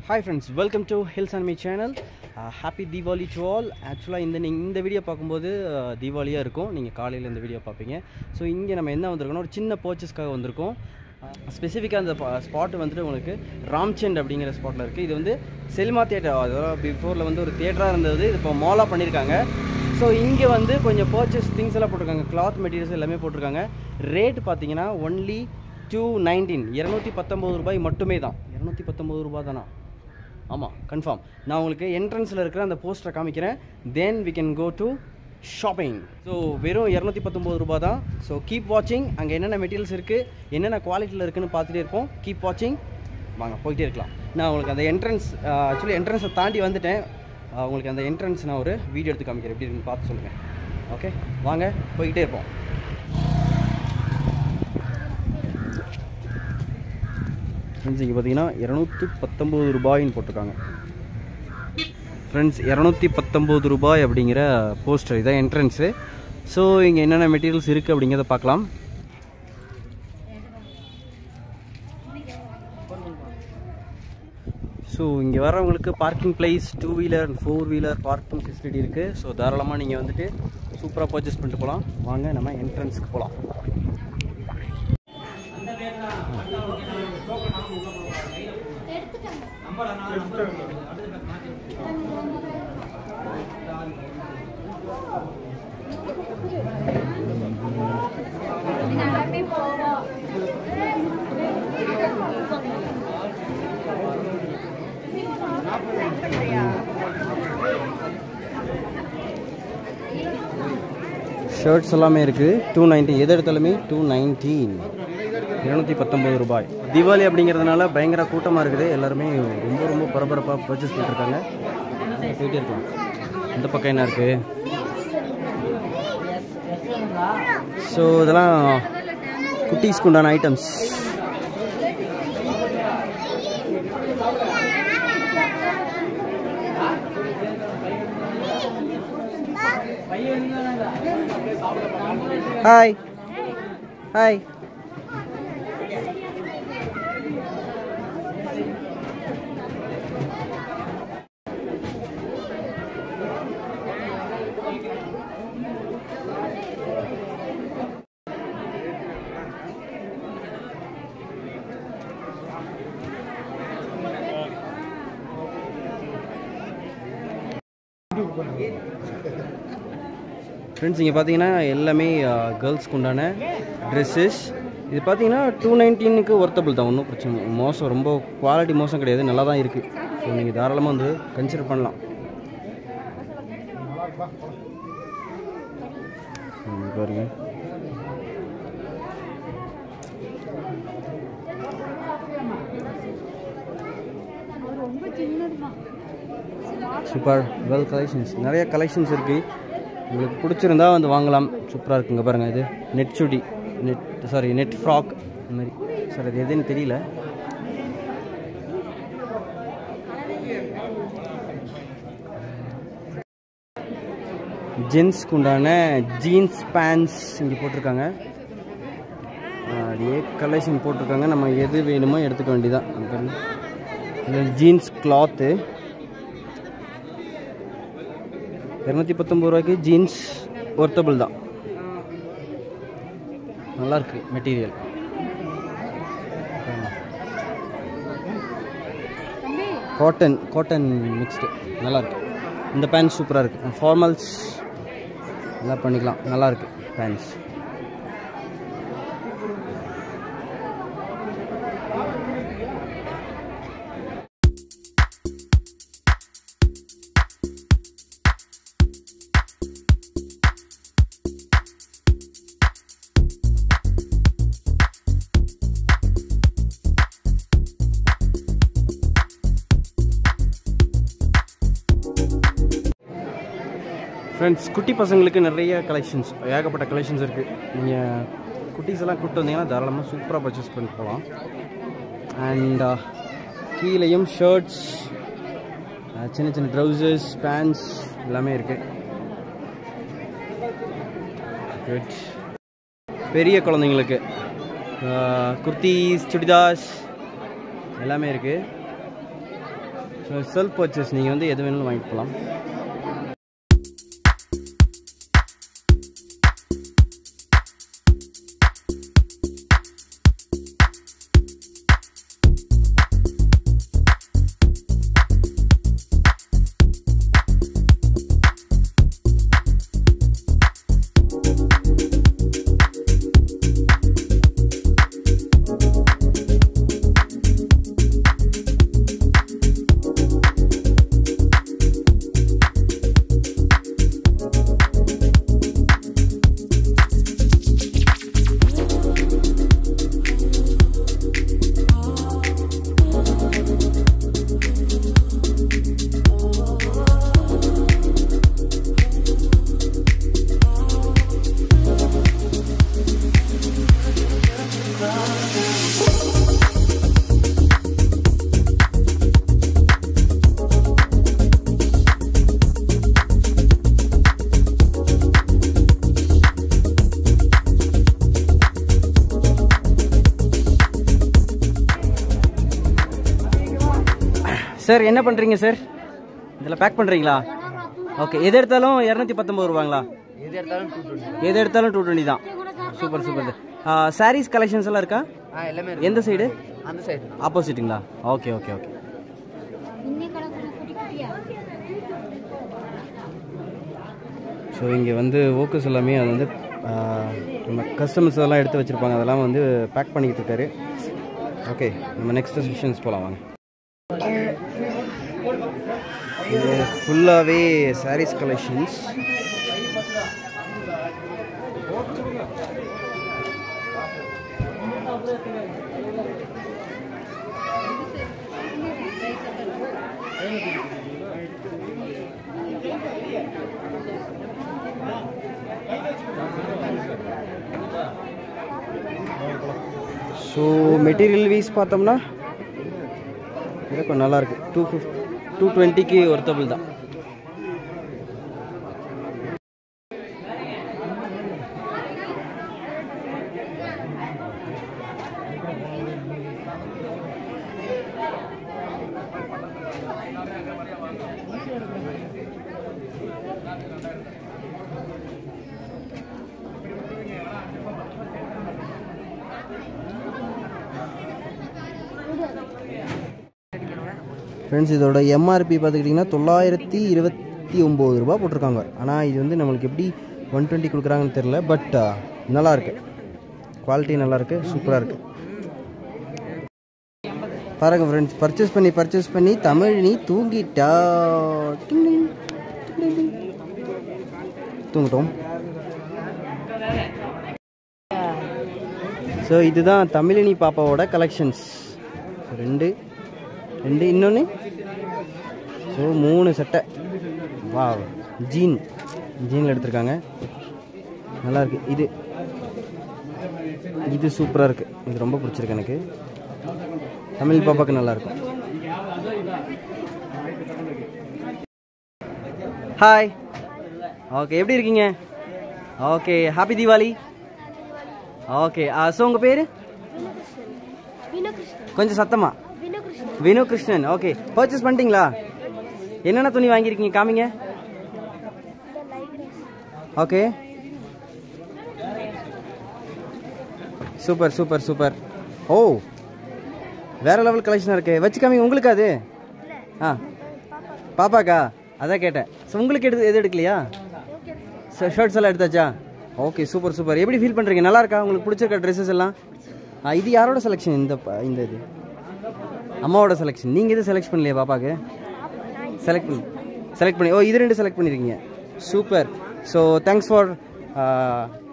Hi friends welcome to hills and me channel happy Deepavali to all ஆக்சுவலாக இந்த நீங்கள் இந்த வீடியோ பார்க்கும்போது தீபாவளியாக இருக்கும் நீங்கள் காலையில் இந்த வீடியோ பார்ப்பீங்க ஸோ இங்கே நம்ம என்ன வந்திருக்கோம்னா ஒரு சின்ன பர்ச்சேஸ்க்காக வந்திருக்கோம் ஸ்பெசிஃபிக்காக அந்த ஸ்பாட் வந்துட்டு உங்களுக்கு ராம்சந்த் அப்படிங்கிற ஸ்பாட்டில் இருக்குது இது வந்து செல்மா தியேட்டர் அதாவது பிஃபோரில் வந்து ஒரு தியேட்டராக இருந்தது இது இப்போ மாலாக பண்ணியிருக்காங்க ஸோ இங்கே வந்து கொஞ்சம் பர்ச்சேஸ் திங்ஸ் எல்லாம் போட்டிருக்காங்க கிளாத் மெட்டீரியல்ஸ் எல்லாமே போட்டிருக்காங்க ரேட் பார்த்தீங்கன்னா ஒன்லி டூ நைன்டீன் இரநூத்தி பத்தொம்பது ரூபாய் மட்டுமே தான் இரநூத்தி பத்தொம்பது ரூபாய் தானா ஆமாம் கன்ஃபார்ம் நான் உங்களுக்கு என்ட்ரன்ஸில் இருக்கிற அந்த போஸ்டரை காமிக்கிறேன் then we can go to shopping so வெறும் இரநூத்தி பத்தொம்பது ரூபா தான் ஸோ கீப் வாட்சிங் அங்கே என்னென்ன மெட்டீரியல்ஸ் இருக்குது என்னென்ன குவாலிட்டியில் இருக்குன்னு பார்த்துட்டே இருப்போம் கீப் வாட்சிங் வாங்க போயிட்டே இருக்கலாம் நான் உங்களுக்கு அந்த என்ட்ரன்ஸ் ஆக்சுவலி என்ட்ரன்ஸை தாண்டி வந்துட்டேன் ஆஹ் உங்களுக்கு அந்த என்ட்ரன்ஸ் நான் ஒரு வீடியோ எடுத்து காமிக்கிறேன் எப்படி இருக்குன்னு பார்த்து சொல்லுங்கள் ஓகே வாங்க போய்கிட்டே இருப்போம் ஃப்ரெண்ட்ஸ் இங்கே பார்த்தீங்கன்னா இரநூத்தி பத்தொம்போது ரூபாயின்னு போட்டிருக்காங்க ஃப்ரெண்ட்ஸ் இரநூத்தி பத்தொம்போது ரூபாய் அப்படிங்கிற போஸ்டர் இதான் என்ட்ரன்ஸு ஸோ இங்கே என்னென்ன மெட்டீரியல்ஸ் இருக்குது அப்படிங்கிறத பார்க்கலாம் ஸோ இங்கே வரவங்களுக்கு parking place two wheeler four wheeler parking facility இருக்குது ஸோ தாராளமாக நீங்கள் வந்துட்டு சூப்பராக பர்ச்சேஸ் பண்ணிட்டு போகலாம் வாங்க நம்ம என்ட்ரன்ஸ்க்கு போகலாம் ஷர்ட்ஸ் எல்லாமே இருக்குது டூ நைன்டீன் எது எடுத்தாலுமே டூ நைன்டீன் இருநூற்றி பத்தொம்பது ரூபாய் தீபாவளி அப்படிங்கிறதுனால பயங்கர கூட்டமாக இருக்குது எல்லாருமே ரொம்ப ரொம்ப பரபரப்பாக பர்ச்சேஸ் பண்ணிருக்காங்க போயிட்டே இருக்கலாம் இந்த பக்கம் என்ன இருக்குது ஸோ இதெல்லாம் குட்டீஸ்க்கு உண்டான ஐட்டம்ஸ் ஹாய் ஹாய் ஃப்ரெண்ட்ஸ் இங்கே பார்த்தீங்கன்னா எல்லாமே கேர்ள்ஸ்க்கு உண்டான ட்ரெஸ்ஸஸ் இது பார்த்தீங்கன்னா டூ நைன்டீனுக்கு ஒர்த்தபிள் தான் ஒன்றும் பிரச்சனை இல்லை. மோசம் ரொம்ப குவாலிட்டி மோசம் கிடையாது நல்லா தான் இருக்குது ஸோ நீங்கள் தாராளமாக வந்து கன்சிடர் பண்ணலாம் ம், பாருங்க சூப்பர் வெல் கலெக்ஷன்ஸ் நிறைய கலெக்ஷன்ஸ் இருக்குது உங்களுக்கு பிடிச்சிருந்தா வந்து வாங்கலாம் சூப்பராக இருக்குங்க பாருங்கள் இது net chudi net sari net frock இந்த மாதிரி சார் அது எதுன்னு தெரியல ஜென்ஸ்க்கு உண்டான ஜீன்ஸ் பேண்ட்ஸ் இங்கே போட்டிருக்காங்க அப்படியே கலெக்ஷன் போட்டிருக்காங்க நம்ம எது வேணுமோ எடுத்துக்க வேண்டியதான் ஜீன்ஸ் கிளாத்து இரநூத்தி பத்தொம்பது ரூபாய்க்கு ஜீன்ஸ் ஒர்த்தபிள் தான் நல்லா இருக்கு மெட்டீரியல் காட்டன் காட்டன் மிக்ஸ்டு நல்லா இருக்கு இந்த பேண்ட் சூப்பராக இருக்கு ஃபார்மல்ஸ் எல்லாம் பண்ணிக்கலாம் நல்லா இருக்கு பேண்ட்ஸ் ஃப்ரெண்ட்ஸ் குட்டி பசங்களுக்கு நிறைய கலெக்ஷன்ஸ் ஏகப்பட்ட கலெக்ஷன்ஸ் இருக்குது நீங்கள் குட்டீஸ் எல்லாம் கூப்பிட்டு வந்தீங்கன்னா தாராளமாக சூப்பராக பர்ச்சேஸ் பண்ணிட்டு போகலாம் அண்ட் கீழேயும் ஷர்ட்ஸ் சின்ன சின்ன ட்ரௌசர்ஸ் பேண்ட்ஸ் எல்லாமே இருக்குது குட் பெரிய குழந்தைங்களுக்கு குர்த்திஸ் சுடிதாஸ் எல்லாமே இருக்குது ஸோ செல்ஃப் பர்ச்சேஸ் நீங்கள் வந்து எது வேணாலும் வாங்கிட்டு போகலாம் சார் என்ன பண்ணுறீங்க சார் இதில் பேக் பண்ணுறீங்களா ஓகே எது எடுத்தாலும் இரநூத்தி பத்தொம்பது ரூபாங்களா எது எடுத்தாலும் டூ டுவெண்ட்டி எது எடுத்தாலும் டூ டுவெண்ட்டி தான் சூப்பர் சூப்பர் சாரீஸ் கலெக்ஷன்ஸ் எல்லாம் இருக்கா ஆ எல்லாமே இருக்கு எந்த சைடு அந்த சைடு ஆப்போசிட்டுங்களா ஓகே ஓகே ஓகே ஸோ இங்கே வந்து ஓக்கஸ் எல்லாமே அது வந்து ஆ, நம்ம கஸ்டமர்ஸ் எல்லாம் எடுத்து வச்சுருப்பாங்க அதெல்லாம் வந்து பேக் பண்ணிக்கிட்டு இருக்காரு ஓகே நம்ம நெக்ஸ்ட் செஷன்ஸ் போகலாம் வாங்க இது ஃபுல்லாகவே sarees collections so material wise பார்த்தோம்னா இது கொஞ்சம் நல்லா இருக்கு டூ ஃபிஃப்ட் டூ டுவெண்ட்டிக்கு ஒர்த்தபிள் தான் ஃப்ரெண்ட்ஸ் இதோட எம்ஆர்பி பார்த்துக்கிட்டிங்கன்னா தொள்ளாயிரத்தி இருபத்தி ஒம்பது ரூபா போட்டிருக்காங்க ஆனால் இது வந்து நம்மளுக்கு எப்படி ஒன் டுவெண்ட்டி கொடுக்குறாங்கன்னு தெரில பட் நல்லா இருக்கு குவாலிட்டி நல்லா இருக்கு சூப்பராக இருக்கு பாருங்க ஃப்ரெண்ட்ஸ் பர்ச்சேஸ் பண்ணி பர்ச்சேஸ் பண்ணி தமிழ் நீ தூங்கிட்டா டிங் டிங், டிங் டிங். தூங்கட்டும் ஸோ இதுதான் தமிழினி பாப்பாவோட கலெக்ஷன்ஸ் ரெண்டு ரெண்டு இன்னொன்று ஸோ மூணு சட்டை வா ஜீன் ஜீனில் எடுத்திருக்காங்க நல்லா இருக்கு இது இது சூப்பராக இருக்கு இது ரொம்ப பிடிச்சிருக்கு எனக்கு தமிழ் பாப்பாக்கு நல்லா இருக்கும் ஹாய் ஓகே எப்படி இருக்கீங்க okay happy Deepavali okay so உங்கள் பேர் கொஞ்சம் சத்தமா வினு கிருஷ்ணன் ஓகே பர்ச்சேஸ் பண்ணிட்டீங்களா என்னென்ன துணி வாங்கியிருக்கீங்க காமிங்க ஓகே சூப்பர் சூப்பர் சூப்பர் ஓ வேற லெவல் கலெக்ஷனாக இருக்கு வச்சு காமிங்க உங்களுக்கு அது ஆ பாப்பாக்கா அதான் கேட்டேன் ஸோ உங்களுக்கு எடுத்து எது எடுக்கலையா ஷர்ட்ஸ் எல்லாம் எடுத்தாச்சா ஓகே சூப்பர் சூப்பர் எப்படி ஃபீல் பண்ணுறீங்க நல்லா இருக்கா உங்களுக்கு பிடிச்சிருக்க ட்ரெஸ்ஸஸ் எல்லாம் ஆ, இது யாரோட செலெக்ஷன் இந்த ப- இந்த இது அம்மாவோட செலெக்ஷன் நீங்கள் எதுவும் செலக்ட் பண்ணலையா பாப்பாக்கு செலக்ட் பண்ணி செலக்ட் பண்ணி ஓ இது ரெண்டு செலக்ட் பண்ணியிருக்கீங்க சூப்பர் ஸோ தேங்க்ஸ் ஃபார்